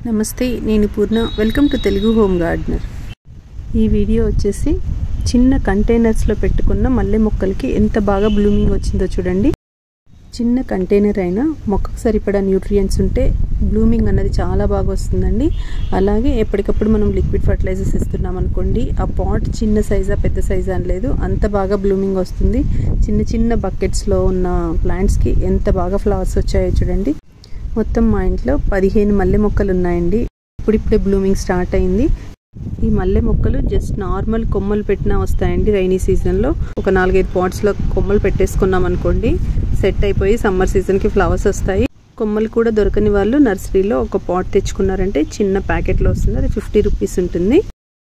నమస్తే నేను Purna welcome to Telugu home gardener ఈ వీడియో వచ్చేసి చిన్న కంటైనర్స్లో పెట్టుకున్న మల్లె మొక్కలకి ఎంత బాగా బ్లూమింగ్ వచ్చిందో చూడండి చిన్న కంటైనర్ అయినా మొక్కకు సరిపడా న్యూట్రియంట్స్ ఉంటే బ్లూమింగ్ అన్నది చాలా బాగా వస్తుందండి అలాగే ఎప్పటికప్పుడు మనం లిక్విడ్ ఫర్టిలైజర్స్ ఇస్తున్నాం అనుకోండి ఆ పాట్ చిన్న సైజా పెద్ద సైజా అని లేదు అంత బాగా బ్లూమింగ్ వస్తుంది చిన్న చిన్న బకెట్స్లో ఉన్న ప్లాంట్స్కి ఎంత బాగా ఫ్లవర్స్ వచ్చాయో చూడండి మొత్తం మా ఇంట్లో పదిహేను మల్లె మొక్కలు ఉన్నాయండి ఇప్పుడిప్పుడే బ్లూమింగ్ స్టార్ట్ అయింది ఈ మల్లె మొక్కలు జస్ట్ నార్మల్ కొమ్మలు పెట్టినా వస్తాయండి రైనీ సీజన్లో ఒక నాలుగైదు పాట్స్లో కొమ్మలు పెట్టేసుకున్నాం అనుకోండి సెట్ అయిపోయి సమ్మర్ సీజన్కి ఫ్లవర్స్ వస్తాయి కొమ్మలు కూడా దొరకని వాళ్ళు నర్సరీలో ఒక పాట్ తెచ్చుకున్నారంటే చిన్న ప్యాకెట్లో వస్తుంది అది ఫిఫ్టీ రూపీస్ ఉంటుంది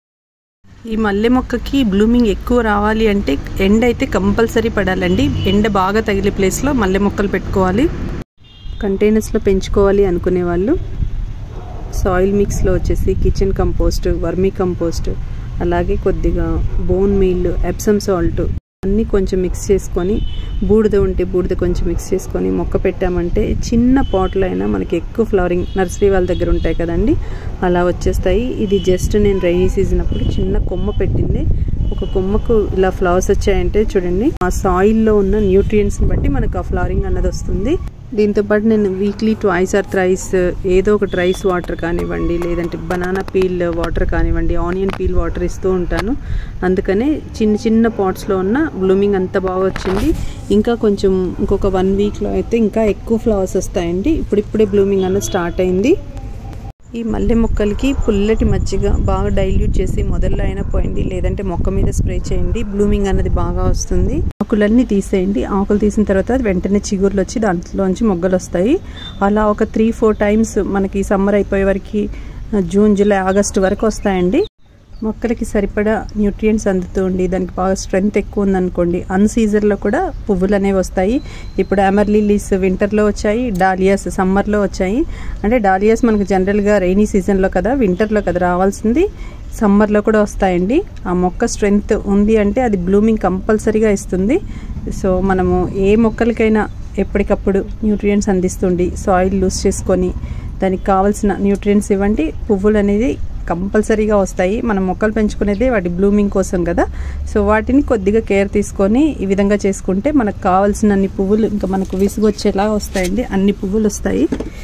ఈ మల్లె మొక్కకి బ్లూమింగ్ ఎక్కువ రావాలి అంటే ఎండ అయితే కంపల్సరీ పడాలండి ఎండ బాగా తగిలే ప్లేస్లో మల్లె మొక్కలు పెట్టుకోవాలి కంటైనర్స్లో పెంచుకోవాలి అనుకునే వాళ్ళు సాయిల్ మిక్స్లో వచ్చేసి కిచెన్ కంపోస్ట్ వర్మీ కంపోస్ట్ అలాగే కొద్దిగా బోన్ మీల్ ఎప్సమ్ సాల్ట్ అన్నీ కొంచెం మిక్స్ చేసుకొని బూడిద ఉంటే బూడిద కొంచెం మిక్స్ చేసుకొని మొక్క పెట్టామంటే చిన్న పాట్లో అయినా మనకి ఎక్కువ ఫ్లవరింగ్ నర్సరీ వాళ్ళ దగ్గర ఉంటాయి కదండి అలా వచ్చేస్తాయి ఇది జస్ట్ నేను రైనీ సీజన్ అప్పుడు చిన్న కొమ్మ పెట్టింది ఒక కొమ్మకు ఇలా ఫ్లవర్స్ వచ్చాయంటే చూడండి ఆ సాయిల్లో ఉన్న న్యూట్రియంట్స్ని బట్టి మనకు ఆ ఫ్లవరింగ్ అన్నది వస్తుంది దీంతోపాటు నేను వీక్లీ ట్వైస్ ఆర్ థ్రైస్ ఏదో ఒక రైస్ వాటర్ కానివ్వండి లేదంటే బనానా పీల్ వాటర్ కానివ్వండి ఆనియన్ పీల్ వాటర్ ఇస్తూ ఉంటాను అందుకనే చిన్న చిన్న పాట్స్లో ఉన్న బ్లూమింగ్ అంత బాగా వచ్చింది ఇంకా కొంచెం ఇంకొక వన్ వీక్లో అయితే ఇంకా ఎక్కువ ఫ్లవర్స్ వస్తాయండి ఇప్పుడిప్పుడే బ్లూమింగ్ అన్నది స్టార్ట్ అయింది ఈ మల్లె మొక్కలకి పుల్లటి మజ్జిగ బాగా డైల్యూట్ చేసి మొదల్లో అయినా పోయింది లేదంటే మొక్క మీద స్ప్రే చేయండి బ్లూమింగ్ అన్నది బాగా వస్తుంది ఆకులన్నీ తీసేయండి ఆకులు తీసిన తర్వాత వెంటనే చిగుర్లు వచ్చి దాంట్లోంచి మొగ్గలు వస్తాయి అలా ఒక త్రీ ఫోర్ టైమ్స్ మనకి సమ్మర్ అయిపోయే వరకు జూన్ జూలై ఆగస్టు వరకు వస్తాయండి మొక్కలకి సరిపడా న్యూట్రియంట్స్ అందుతూ ఉండి దానికి బాగా స్ట్రెంగ్త్ ఎక్కువ ఉందనుకోండి అన్ సీజన్లో కూడా పువ్వులు అనేవి వస్తాయి ఇప్పుడు అమర్లీలీస్ వింటర్లో వచ్చాయి డాలియాస్ సమ్మర్లో వచ్చాయి అంటే డాలియాస్ మనకు జనరల్గా రైనీ సీజన్లో కదా వింటర్లో కదా రావాల్సింది సమ్మర్లో కూడా వస్తాయండి ఆ మొక్క స్ట్రెంగ్త్ ఉంది అంటే అది బ్లూమింగ్ కంపల్సరీగా ఇస్తుంది సో మనము ఏ మొక్కలకైనా ఎప్పటికప్పుడు న్యూట్రియంట్స్ అందిస్తుండి సాయిల్ లూజ్ చేసుకొని దానికి కావాల్సిన న్యూట్రియంట్స్ ఇవ్వండి పువ్వులు అనేది కంపల్సరీగా వస్తాయి మనం మొక్కలు పెంచుకునేది వాటి బ్లూమింగ్ కోసం కదా సో వాటిని కొద్దిగా కేర్ తీసుకొని ఈ విధంగా చేసుకుంటే మనకు కావాల్సిన అన్ని పువ్వులు ఇంకా మనకు విసుగు వచ్చేలా వస్తాయండి అన్ని పువ్వులు వస్తాయి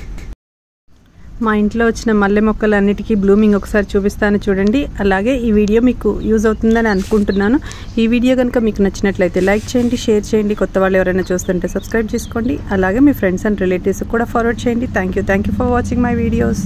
మా ఇంట్లో వచ్చిన మల్లె మొక్కలు అన్నిటికీ బ్లూమింగ్ ఒకసారి చూపిస్తాను చూడండి అలాగే ఈ వీడియో మీకు యూజ్ అవుతుందని అనుకుంటున్నాను ఈ వీడియో కనుక మీకు నచ్చినట్లయితే లైక్ చేయండి షేర్ చేయండి కొత్త వాళ్ళు ఎవరైనా చూస్తుంటే సబ్స్క్రైబ్ చేసుకోండి అలాగే మీ ఫ్రెండ్స్ అండ్ రిలేటివ్స్ కూడా ఫార్వర్డ్ చేయండి thank you thank you for watching my videos